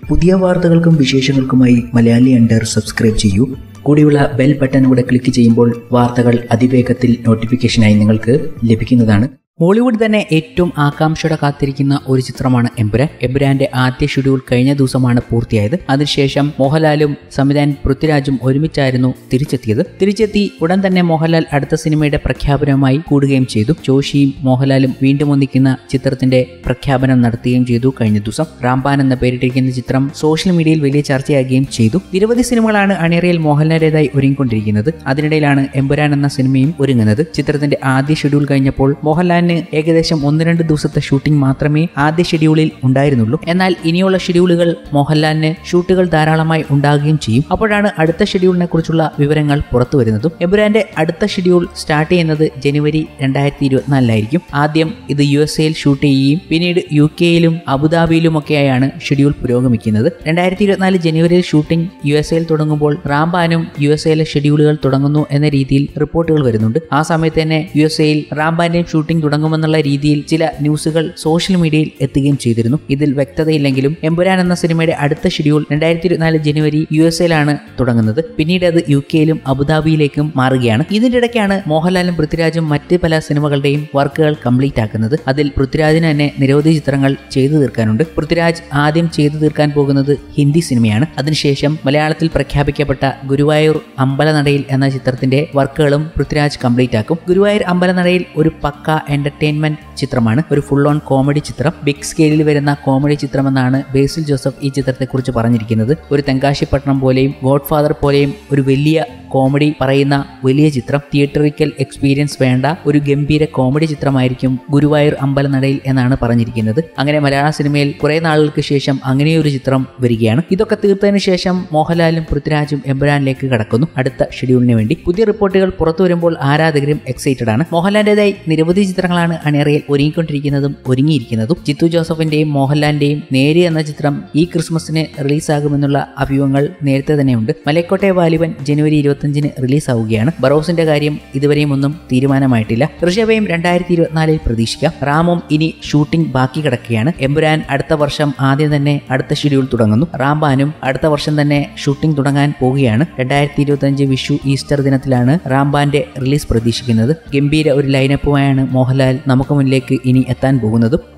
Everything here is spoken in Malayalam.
പുതിയ വാർത്തകൾക്കും വിശേഷങ്ങൾക്കുമായി മലയാളി അണ്ടർ സബ്സ്ക്രൈബ് ചെയ്യൂ കൂടിയുള്ള ബെൽ ബട്ടൺ കൂടെ ക്ലിക്ക് ചെയ്യുമ്പോൾ വാർത്തകൾ അതിവേഗത്തിൽ നോട്ടിഫിക്കേഷനായി നിങ്ങൾക്ക് ലഭിക്കുന്നതാണ് ഹോളിവുഡ് തന്നെ ഏറ്റവും ആകാംക്ഷയോടെ കാത്തിരിക്കുന്ന ഒരു ചിത്രമാണ് എമ്പുരാൻ എമ്പുരാന്റെ ആദ്യ ഷെഡ്യൂൾ കഴിഞ്ഞ ദിവസമാണ് പൂർത്തിയായത് അതിനുശേഷം മോഹൻലാലും സംവിധായകൻ പൃഥ്വിരാജും ഒരുമിച്ചായിരുന്നു തിരിച്ചെത്തിയത് തിരിച്ചെത്തി ഉടൻ തന്നെ മോഹൻലാൽ അടുത്ത സിനിമയുടെ പ്രഖ്യാപനവുമായി കൂടുകയും ചെയ്തു ജോഷിയും മോഹൻലാലും വീണ്ടും ഒന്നിക്കുന്ന ചിത്രത്തിന്റെ പ്രഖ്യാപനം നടത്തുകയും ചെയ്തു കഴിഞ്ഞ ദിവസം റാംബാൻ എന്ന പേരിട്ടിരിക്കുന്ന ചിത്രം സോഷ്യൽ മീഡിയയിൽ വലിയ ചർച്ചയാകുകയും ചെയ്തു നിരവധി സിനിമകളാണ് അണിയറയിൽ മോഹൻലാലിൻ്റെതായി ഒരുങ്ങിക്കൊണ്ടിരിക്കുന്നത് അതിനിടയിലാണ് എമ്പുരാൻ എന്ന സിനിമയും ഒരുങ്ങുന്നത് ചിത്രത്തിന്റെ ആദ്യ ഷെഡ്യൂൾ കഴിഞ്ഞപ്പോൾ മോഹൻലാൽ പ്ലാനിന് ഏകദേശം ഒന്ന് രണ്ട് ദിവസത്തെ ഷൂട്ടിംഗ് മാത്രമേ ആദ്യ ഷെഡ്യൂളിൽ ഉണ്ടായിരുന്നുള്ളൂ എന്നാൽ ഇനിയുള്ള ഷെഡ്യൂളുകൾ മോഹൻലാലിന് ഷൂട്ടുകൾ ധാരാളമായി ഉണ്ടാകുകയും ചെയ്യും അപ്പോഴാണ് അടുത്ത ഷെഡ്യൂളിനെ കുറിച്ചുള്ള വിവരങ്ങൾ പുറത്തു വരുന്നതും എബുരാന്റെ അടുത്ത ഷെഡ്യൂൾ സ്റ്റാർട്ട് ചെയ്യുന്നത് ജനുവരി രണ്ടായിരത്തി ഇരുപത്തിനാലിലായിരിക്കും ആദ്യം ഇത് യു എസ് എയിൽ ഷൂട്ട് ചെയ്യുകയും പിന്നീട് യു കെയിലും അബുദാബിയിലുമൊക്കെയായാണ് ഷെഡ്യൂൾ പുരോഗമിക്കുന്നത് രണ്ടായിരത്തി ഇരുപത്തിനാല് ജനുവരിയിൽ ഷൂട്ടിംഗ് യു എസ് എയിൽ തുടങ്ങുമ്പോൾ റാംബാനും യു എസ് എയിലെ ഷെഡ്യൂളുകൾ തുടങ്ങുന്നു എന്ന രീതിയിൽ റിപ്പോർട്ടുകൾ വരുന്നുണ്ട് ആ സമയത്ത് തന്നെ യു എസ് എയിൽ റാംബാന്റെയും ഷൂട്ടിംഗ് തുടങ്ങുമെന്നുള്ള രീതിയിൽ ചില ന്യൂസുകൾ സോഷ്യൽ മീഡിയയിൽ എത്തുകയും ചെയ്തിരുന്നു ഇതിൽ വ്യക്തതയില്ലെങ്കിലും എമ്പുരാൻ എന്ന സിനിമയുടെ അടുത്ത ഷെഡ്യൂൾ രണ്ടായിരത്തി ഇരുപത്തിനാല് ജനുവരി യു എസ് എയിലാണ് തുടങ്ങുന്നത് പിന്നീട് അത് യു കെയിലും അബുദാബിയിലേക്കും മാറുകയാണ് ഇതിന്റെ ഇടയ്ക്കാണ് മോഹൻലാലും പൃഥ്വിരാജും മറ്റ് പല സിനിമകളുടെയും വർക്കുകൾ കംപ്ലീറ്റ് ആക്കുന്നത് അതിൽ പൃഥ്വിരാജിന് തന്നെ നിരവധി ചിത്രങ്ങൾ ചെയ്തു തീർക്കാനുണ്ട് പൃഥ്വിരാജ് ആദ്യം ചെയ്തു തീർക്കാൻ പോകുന്നത് ഹിന്ദി സിനിമയാണ് അതിനുശേഷം മലയാളത്തിൽ പ്രഖ്യാപിക്കപ്പെട്ട ഗുരുവായൂർ അമ്പലനടയിൽ എന്ന ചിത്രത്തിന്റെ വർക്കുകളും പൃഥ്വിരാജ് കംപ്ലീറ്റ് ആക്കും ഗുരുവായൂർ അമ്പലനടയിൽ ഒരു പക്ക എന്റർടൈൻമെന്റ് ചിത്രമാണ് ഒരു ഫുൾ ഓൺ കോമഡി ചിത്രം ബിഗ് സ്കെയിലിൽ വരുന്ന കോമഡി ചിത്രമെന്നാണ് ബേസിൽ ജോസഫ് ഈ ചിത്രത്തെക്കുറിച്ച് പറഞ്ഞിരിക്കുന്നത് ഒരു തെങ്കാശിപ്പട്ടണം പോലെയും ഗോഡ് ഫാദർ പോലെയും ഒരു വലിയ കോമഡി പറയുന്ന വലിയ ചിത്രം തിയേറ്ററിക്കൽ എക്സ്പീരിയൻസ് വേണ്ട ഒരു ഗംഭീര കോമഡി ചിത്രമായിരിക്കും ഗുരുവായൂർ അമ്പലനടയിൽ എന്നാണ് പറഞ്ഞിരിക്കുന്നത് അങ്ങനെ മലയാള സിനിമയിൽ കുറെ നാളുകൾക്ക് ശേഷം അങ്ങനെയൊരു ചിത്രം വരികയാണ് ഇതൊക്കെ തീർത്തതിനു ശേഷം മോഹൻലാലും പൃഥ്വിരാജും എംബുരാനിലേക്ക് കടക്കുന്നു അടുത്ത ഷെഡ്യൂളിന് വേണ്ടി പുതിയ റിപ്പോർട്ടുകൾ പുറത്തു വരുമ്പോൾ ആരാധകരും എക്സൈറ്റഡ് ആണ് മോഹൻലാലിന്റേതായി നിരവധി ചിത്രങ്ങളാണ് അണിയറയിൽ ഒരുങ്ങിക്കൊണ്ടിരിക്കുന്നതും ഒരുങ്ങിയിരിക്കുന്നതും ജിത്തു ജോസഫിന്റെയും മോഹൻലാലിന്റെയും നേരി എന്ന ചിത്രം ഈ ക്രിസ്മസിന് റിലീസാകുമെന്നുള്ള അഭ്യൂഹങ്ങൾ നേരത്തെ തന്നെയുണ്ട് മലക്കോട്ടെ വാലിബൻ ജനുവരി ഇരുപത്തിയഞ്ചിന് റിലീസാവുകയാണ് ബറോസിന്റെ കാര്യം ഇതുവരെയും ഒന്നും തീരുമാനമായിട്ടില്ല ഋഷഭയും രണ്ടായിരത്തി ഇരുപത്തിനാലിൽ പ്രതീക്ഷിക്കാം റാമും ഇനി ഷൂട്ടിംഗ് ബാക്കി കിടക്കുകയാണ് എമ്പുരാൻ അടുത്ത വർഷം ആദ്യം തന്നെ അടുത്ത ഷെഡ്യൂൾ തുടങ്ങുന്നു റാംബാനും അടുത്ത വർഷം തന്നെ ഷൂട്ടിംഗ് തുടങ്ങാൻ പോവുകയാണ് രണ്ടായിരത്തി ഇരുപത്തിയഞ്ച് വിഷു ഈസ്റ്റർ ദിനത്തിലാണ് റാംബാന്റെ റിലീസ് പ്രതീക്ഷിക്കുന്നത് ഗംഭീര ഒരു ലൈനപ്പുമായാണ് മോഹൻലാൽ നമുക്ക് മുന്നിലേക്ക് ഇനി എത്താൻ പോകുന്നതും